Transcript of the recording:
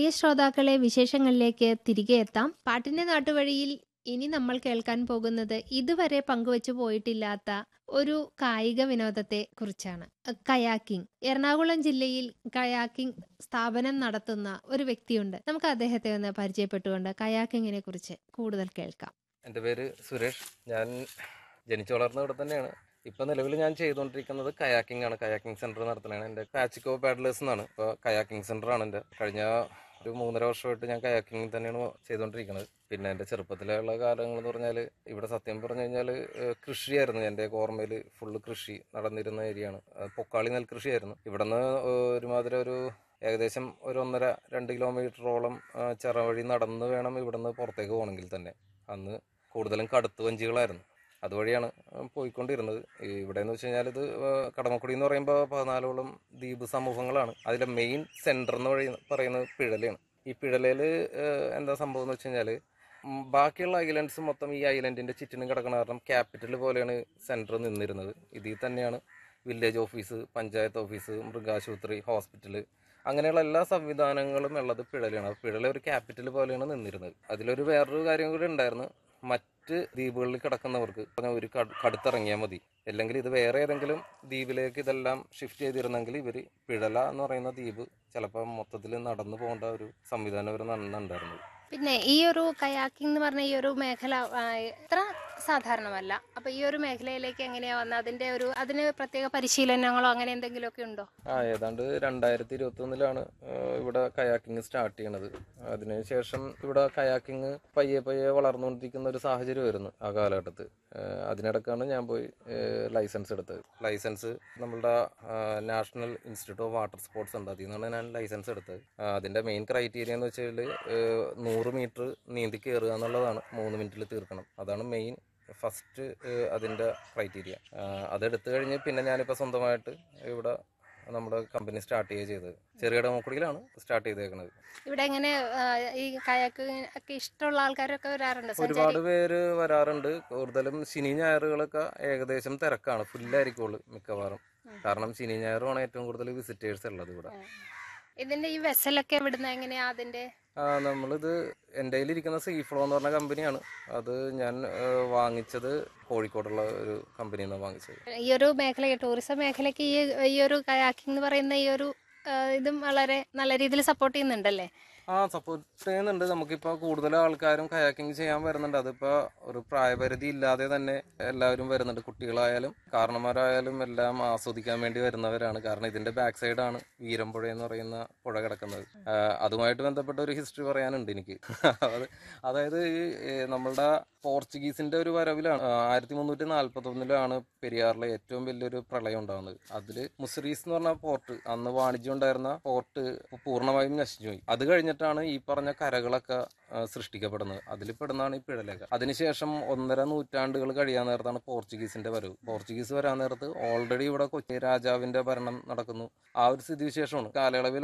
പ്രിയ ശ്രോതാക്കളെ വിശേഷങ്ങളിലേക്ക് തിരികെ എത്താം പാട്ടിന്റെ നാട്ടുവഴിയിൽ ഇനി നമ്മൾ കേൾക്കാൻ പോകുന്നത് ഇതുവരെ പങ്കുവച്ചു പോയിട്ടില്ലാത്ത ഒരു കായിക വിനോദത്തെ കുറിച്ചാണ് കയാക്കിംഗ് എറണാകുളം ജില്ലയിൽ കയാക്കിംഗ് സ്ഥാപനം നടത്തുന്ന ഒരു വ്യക്തിയുണ്ട് നമുക്ക് അദ്ദേഹത്തെ ഒന്ന് പരിചയപ്പെട്ടുകൊണ്ട് കയാക്കിങ്ങിനെ കുറിച്ച് കൂടുതൽ കേൾക്കാം എൻ്റെ പേര് സുരേഷ് ഞാൻ ജനിച്ചു വളർന്ന ഇവിടെ തന്നെയാണ് ഇപ്പം നിലവിൽ ഞാൻ ചെയ്തുകൊണ്ടിരിക്കുന്നത് കയാക്കിംഗ് ആണ് കയാക്കിംഗ് സെൻറ്റർ നടത്തുന്നതാണ് എൻ്റെ കാച്ചിക്കോ പാഡ്ലേഴ്സ് എന്നാണ് ഇപ്പോൾ കയാക്കിംഗ് സെൻറ്റർ ആണ് എൻ്റെ കഴിഞ്ഞ ഒരു മൂന്നര വർഷമായിട്ട് ഞാൻ കയാക്കിംഗ് തന്നെയാണ് ചെയ്തുകൊണ്ടിരിക്കുന്നത് പിന്നെ എൻ്റെ ചെറുപ്പത്തിലുള്ള കാലങ്ങൾ എന്ന് പറഞ്ഞാൽ ഇവിടെ സത്യം പറഞ്ഞു കഴിഞ്ഞാൽ കൃഷിയായിരുന്നു എൻ്റെ ഓർമ്മയിൽ ഫുള്ള് കൃഷി നടന്നിരുന്ന ഏരിയയാണ് പൊക്കാളി നെൽകൃഷിയായിരുന്നു ഇവിടെ നിന്ന് ഒരുമാതിരി ഒരു ഏകദേശം ഒരു ഒന്നര രണ്ട് കിലോമീറ്ററോളം ചെറവഴി നടന്ന് വേണം ഇവിടുന്ന് പുറത്തേക്ക് പോകണമെങ്കിൽ തന്നെ അന്ന് കൂടുതലും കടുത്ത് വഞ്ചികളായിരുന്നു അതുവഴിയാണ് പോയിക്കൊണ്ടിരുന്നത് ഇവിടെ എന്ന് വെച്ച് കഴിഞ്ഞാൽ ഇത് കടമക്കുടി എന്ന് പറയുമ്പോൾ പതിനാലോളം ദ്വീപ് സമൂഹങ്ങളാണ് അതിലെ മെയിൻ സെൻറ്റർ എന്ന് പറയ പറയുന്നത് പിഴലയാണ് ഈ പിഴലയിൽ എന്താ സംഭവം എന്ന് വെച്ച് കഴിഞ്ഞാൽ ബാക്കിയുള്ള ഐലൻഡ്സ് മൊത്തം ഈ ഐലൻഡിൻ്റെ ചുറ്റിനും കിടക്കുന്ന കാരണം ക്യാപിറ്റൽ പോലെയാണ് സെൻറ്റർ നിന്നിരുന്നത് ഇതിൽ തന്നെയാണ് വില്ലേജ് ഓഫീസ് പഞ്ചായത്ത് ഓഫീസ് മൃഗാശുപത്രി ഹോസ്പിറ്റൽ അങ്ങനെയുള്ള എല്ലാ സംവിധാനങ്ങളും ഉള്ളത് പിഴലാണ് പിഴല ഒരു ക്യാപിറ്റൽ പോലെയാണ് നിന്നിരുന്നത് അതിലൊരു വേറൊരു കാര്യം കൂടി ഉണ്ടായിരുന്നു മറ്റ് ദ്വീപുകളിൽ കിടക്കുന്നവർക്ക് ഒരു കടുത്തിറങ്ങിയാൽ മതി അല്ലെങ്കിൽ ഇത് വേറെ ഏതെങ്കിലും ദ്വീപിലേക്ക് ഇതെല്ലാം ഷിഫ്റ്റ് ചെയ്തിരുന്നെങ്കിൽ ഇവർ പിഴല എന്ന് പറയുന്ന ദ്വീപ് ചിലപ്പോൾ മൊത്തത്തിൽ നടന്നു പോകേണ്ട ഒരു സംവിധാനം ഇവർ നന്നുണ്ടായിരുന്നത് പിന്നെ ഈ ഒരു കയാക്കിംഗ് എന്ന് പറഞ്ഞ ഈ ഒരു മേഖല എത്ര സാധാരണമല്ല അപ്പൊ ഈ ഒരു മേഖലയിലേക്ക് എങ്ങനെയാ വന്നത് അതിന്റെ ഒരു അതിന് പ്രത്യേക പരിശീലനങ്ങളോ അങ്ങനെ എന്തെങ്കിലുമൊക്കെ ഉണ്ടോ ആ ഏതാണ്ട് രണ്ടായിരത്തി ഇരുപത്തി ഒന്നിലാണ് ഇവിടെ കയാക്കിംഗ് സ്റ്റാർട്ട് ചെയ്യണത് അതിനുശേഷം ഇവിടെ കയാക്കിംഗ് പയ്യെ പയ്യെ വളർന്നുകൊണ്ടിരിക്കുന്ന ഒരു സാഹചര്യമായിരുന്നു ആ കാലഘട്ടത്ത് അതിനിടക്കാണ് ഞാൻ പോയി ലൈസൻസ് എടുത്തത് ലൈസൻസ് നമ്മളുടെ national institute of water sports ഉണ്ട് അതിൽ നിന്നാണ് ഞാൻ ലൈസൻസ് എടുത്തത് അതിന്റെ മെയിൻ ക്രൈറ്റീരിയ എന്ന് വെച്ചാൽ നൂറ് മീറ്റർ നീന്തി കയറുക എന്നുള്ളതാണ് മൂന്ന് മിനിറ്റിൽ തീർക്കണം അതാണ് മെയിൻ ഫസ്റ്റ് അതിൻ്റെ ക്രൈറ്റീരിയ അതെടുത്തു കഴിഞ്ഞ് പിന്നെ ഞാനിപ്പോൾ സ്വന്തമായിട്ട് ഇവിടെ നമ്മുടെ കമ്പനി സ്റ്റാർട്ട് ചെയ്യുക ചെയ്തത് ചെറിയ ഇടമക്കുടിയിലാണ് സ്റ്റാർട്ട് ചെയ്തേക്കുന്നത് ഇവിടെ എങ്ങനെ ഈ കയാക്ക് ഒക്കെ ഇഷ്ടമുള്ള ആൾക്കാരൊക്കെ വരാറുണ്ട് ഒരുപാട് പേര് വരാറുണ്ട് കൂടുതലും ശനി ഞായറുകളൊക്കെ ഏകദേശം തിരക്കാണ് ഫുള്ളായിരിക്കുള്ളൂ മിക്കവാറും കാരണം ശനി ഞായറുമാണ് ഏറ്റവും കൂടുതൽ വിസിറ്റേഴ്സ് ഉള്ളത് ഇവിടെ ഇതിന്റെ ഈ വെസലൊക്കെ ഇവിടുന്ന് എങ്ങനെയാ അതിന്റെ നമ്മളിത് എൻ്റെ ഇരിക്കുന്ന സീ ഫ്ലോ എന്ന് പറഞ്ഞ കമ്പനിയാണ് അത് ഞാൻ വാങ്ങിച്ചത് കോഴിക്കോടുള്ള ഒരു കമ്പനിയിൽ നിന്നാണ് വാങ്ങിച്ചത് ഈ ഒരു മേഖല ടൂറിസം മേഖലയ്ക്ക് ഈ ഈ ഒരു കയാക്കിംഗ് എന്ന് പറയുന്ന ഈ ഒരു ഇതും വളരെ നല്ല രീതിയിൽ സപ്പോർട്ട് ചെയ്യുന്നുണ്ടല്ലേ ആ സപ്പോർട്ട് ചെയ്യുന്നുണ്ട് നമുക്കിപ്പോൾ കൂടുതൽ ആൾക്കാരും കയാക്കിംഗ് ചെയ്യാൻ വരുന്നുണ്ട് അതിപ്പോൾ ഒരു പ്രായപരിധി ഇല്ലാതെ തന്നെ എല്ലാവരും വരുന്നുണ്ട് കുട്ടികളായാലും കാരണന്മാരായാലും എല്ലാം ആസ്വദിക്കാൻ വേണ്ടി വരുന്നവരാണ് കാരണം ഇതിന്റെ ബാക്ക് സൈഡാണ് വീരമ്പുഴ എന്ന് പറയുന്ന പുഴ കിടക്കുന്നത് അതുമായിട്ട് ബന്ധപ്പെട്ട ഒരു ഹിസ്റ്ററി പറയാനുണ്ട് എനിക്ക് അത് അതായത് ഈ നമ്മളുടെ പോർച്ചുഗീസിന്റെ ഒരു വരവിലാണ് ആയിരത്തി മുന്നൂറ്റി നാൽപ്പത്തി ഒന്നിലാണ് പെരിയാറിലെ ഏറ്റവും വലിയൊരു പ്രളയം ഉണ്ടാകുന്നത് അതിൽ മുസറീസ് എന്ന് പറഞ്ഞ പോർട്ട് അന്ന് വാണിജ്യം ഉണ്ടായിരുന്ന പോർട്ട് പൂർണ്ണമായും നശിച്ചുപോയി അത് കഴിഞ്ഞിട്ടാണ് ഈ പറഞ്ഞ കരകളൊക്കെ സൃഷ്ടിക്കപ്പെടുന്നത് അതിൽ പെടുന്നതാണ് ഈ പിഴലൊക്കെ അതിനുശേഷം ഒന്നര നൂറ്റാണ്ടുകൾ കഴിയാൻ നേരത്താണ് പോർച്ചുഗീസിന്റെ വരവ് പോർച്ചുഗീസ് വരാൻ നേരത്ത് ഓൾറെഡി ഇവിടെ കൊച്ചി രാജാവിന്റെ ഭരണം നടക്കുന്നു ആ ഒരു സ്ഥിതിവിശേഷമാണ് കാലയളവിൽ